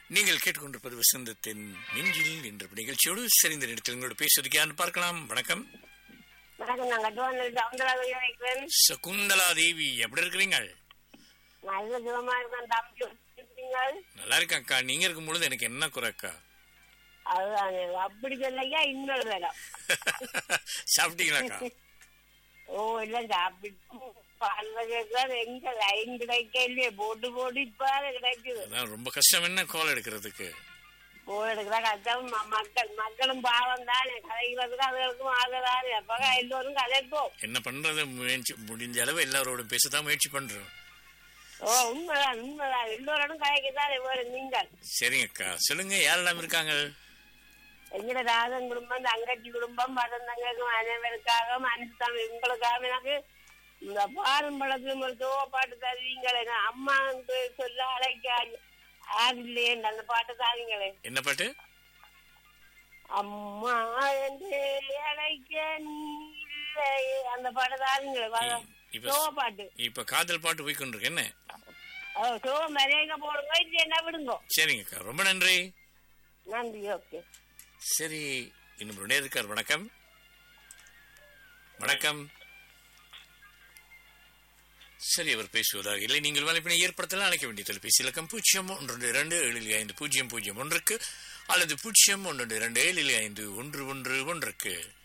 நீங்கள் கேட்டுக்கொண்டிருப்பது வசந்தத்தின் நெஞ்சில் என்ற நிகழ்ச்சியோடு சரிந்த நேரத்தில் உங்களோட பேசுவதற்கு யாருன்னு பார்க்கலாம் வணக்கம் வணக்கம் நான் கட்டுவான் சவுந்தரராஜன் வைக்கிறேன் சகுந்தலா தேவி எப்படி இருக்கிறீங்க நல்ல சுகமா இருக்கேன் தம்பி இருக்கீங்க நல்லா இருக்கேன் அக்கா நீங்க இருக்கும் பொழுது எனக்கு என்ன குறை அக்கா அதுதான் அப்படி சொல்லையா இன்னொரு வேடம் சாப்பிட்டீங்களா அக்கா ஓ இல்ல சாப்பிட்டு பால் வகைதான் எங்க லைன் கிடைக்க இல்லையே போட்டு போட்டு இப்ப கிடைக்குது அதான் ரொம்ப கஷ்டம் என்ன கால் எடுக்கிறதுக்கு போய் எடுக்கிறா கஷ்டம் ம- மக்கள் மக்களும் பாவம் தானே கதைக்கிறதுக்கு அதுகளுக்கும் ஆகதானே அப்ப எல்லோரும் கதைப்போம் என்ன பண்றது முயற்சி முடிஞ்ச அளவு எல்லாரோடும் பேசதான் முயற்சி பண்றோம் ஓ உண்மைதான் உண்மைதான் எல்லோரோடும் கதைக்கத்தானே வேறு நீங்கள் சரிங்க அக்கா சொல்லுங்க யாரெல்லாம் இருக்காங்க எங்கட ராகன் குடும்பம் தங்கச்சி குடும்பம் மதம் தங்கக்கும் அனைவருக்காக மனசுதான் உங்களுக்காக எனக்கு இந்த பாலும் பழத்திலும் ஒரு தோவ பாட்டு தருவீங்களே நான் அம்மா என்று சொல்ல அழைக்க ஆகலையே அந்த பாட்டு தாருங்களே என்ன பாட்டு அம்மா என்று அழைக்க நீ இல்லை அந்த பாட்டு தாருங்களே இப்ப- தோவ பாட்டு இப்ப காதல் பாட்டு போய் கொண்டிருக்கு என்ன ஓ தோவ மறையங்க போடுங்க இது என்ன விடுங்க சரிங்க அக்கா ரொம்ப நன்றி நன்றி ஓகே சரி இன்னும் ஒரு நேரம் இருக்கார் வணக்கம் வணக்கம் சரி அவர் பேசுவதாக இல்லை நீங்கள் வலைப்பினை ஏற்படுத்தலாம் அழைக்க வேண்டிய தொலைபேசி இலக்கம் பூஜ்ஜியம் ஒன்று இரண்டு ஏழில் ஐந்து பூஜ்ஜியம் பூஜ்ஜியம் ஒன்றுக்கு அல்லது பூஜ்ஜியம் ஒன்று இரண்டு ஏழில் ஐந்து ஒன்று ஒன்று ஒன்றுக்கு